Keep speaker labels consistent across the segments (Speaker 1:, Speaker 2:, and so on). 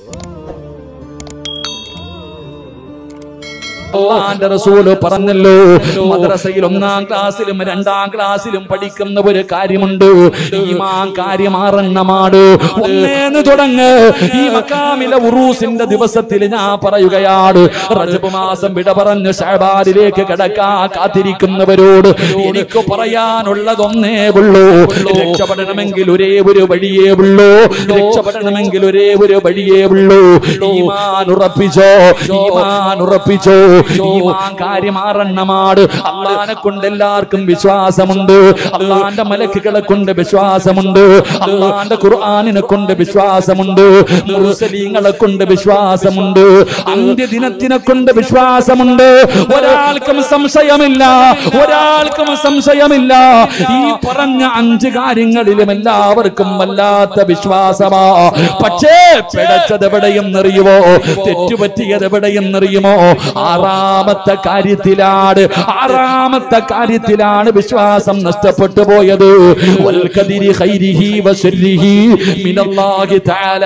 Speaker 1: അള്ളാന്റെ റസൂല് പറഞ്ഞല്ലോ മദ്രസയിൽ ഒന്നാം ക്ലാസ്സിലും രണ്ടാം ക്ലാസ്സിലും പഠിക്കുന്ന ഒരു കാര്യമുണ്ട് ഈമാൻ കാര്യം ആറെണ്ണമാണ് ഒന്നേന്ന് തുടങ്ങ് ഈ മക്കാമിലെ ഉറൂസിന്റെ ദിവസത്തിൽ ഞാൻ പറയുകയാണ് റജബ് മാസം വിട പറഞ്ഞ് ഷഹബാദിലേക്ക് കിടക്കാ കാത്തിരിക്കുന്നവരോട് എനിക്ക് പറയാനുള്ളതൊന്നേ ഉള്ളൂ രക്ഷപ്പെടണമെങ്കിൽ ഒരേ ഒരു വഴിയേ ഉള്ളൂ രക്ഷപ്പെടണമെങ്കിൽ ഒരേ ഒരു വഴിയേ ഉള്ളൂ ഈമാൻ ഉറപ്പിച്ചോ ഈമാൻ ഉറപ്പിച്ചോ ഈമാൻ കാര്യം ആറെണ്ണമാണ് അള്ളാനെ കൊണ്ട് എല്ലാവർക്കും വിശ്വാസമുണ്ട് അള്ളാന്റെ മലക്കുകളെ കൊണ്ട് വിശ്വാസമുണ്ട് അള്ളാന്റെ ഖുർആാനിനെ കൊണ്ട് വിശ്വാസമുണ്ട് മുർസലീങ്ങളെ കൊണ്ട് വിശ്വാസമുണ്ട് അന്ത്യദിനത്തിനെ കൊണ്ട് വിശ്വാസമുണ്ട് ഒരാൾക്കും സംശയമില്ല ഒരാൾക്കും സംശയമില്ല ഈ പറഞ്ഞ അഞ്ച് കാര്യങ്ങളിലും എല്ലാവർക്കും വല്ലാത്ത വിശ്വാസമാ പക്ഷേ പിടച്ചത് എവിടെയെന്നറിയുമോ തെറ്റുപറ്റിയത് എവിടെയെന്നറിയുമോ ആറാമത്തെ കാര്യത്തിലാണ് ആറാമത്തെ കാര്യത്തിലാണ് വിശ്വാസം നഷ്ടപ്പെട്ടു പോയത് വൽഖദിരി ഖൈരിഹി വശർരിഹി മിനല്ലാഹി തആല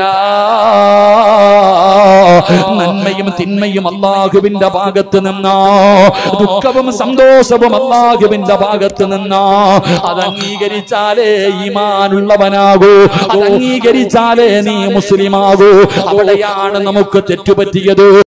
Speaker 1: നന്മയും തിന്മയും അള്ളാഹുവിന്റെ ഭാഗത്ത് നിന്നാ ദുഃഖവും സന്തോഷവും അള്ളാഹുവിന്റെ ഭാഗത്ത് നിന്നാ അത് അംഗീകരിച്ചാലേ ഈമാനുള്ളവനാകൂ അത് അംഗീകരിച്ചാലേ നീ മുസ്ലിമാകൂ അവിടെയാണ് നമുക്ക് തെറ്റുപറ്റിയത്